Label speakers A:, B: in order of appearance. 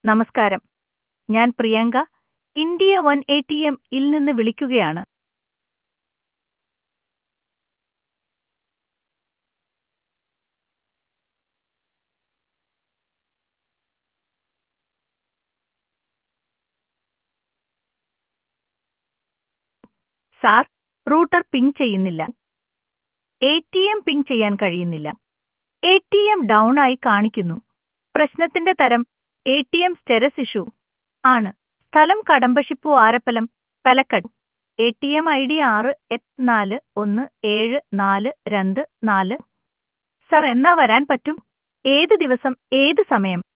A: നമസ്കാരം ഞാൻ Priyanka India one A T M ഇൽ നിന്ന് വിളിക്കുകയാണ് സാർ റൂട്ടർ പിങ് ചെയ്യുന്നില്ല എ ടി എം പിങ് ചെയ്യാൻ കഴിയുന്നില്ല എ ടി എം ഡൗൺ ആയി കാണിക്കുന്നു പ്രശ്നത്തിന്റെ തരം A T M status issue ആണ് സ്ഥലം കടമ്പശിപ്പു ആരപ്പലം Palakkad A T M I D ആറ് എട്ട് നാല് ഒന്ന് ഏഴ് നാല് രണ്ട് നാല് സർ എന്നാ വരാൻ പറ്റും ഏത് ദിവസം ഏത് സമയം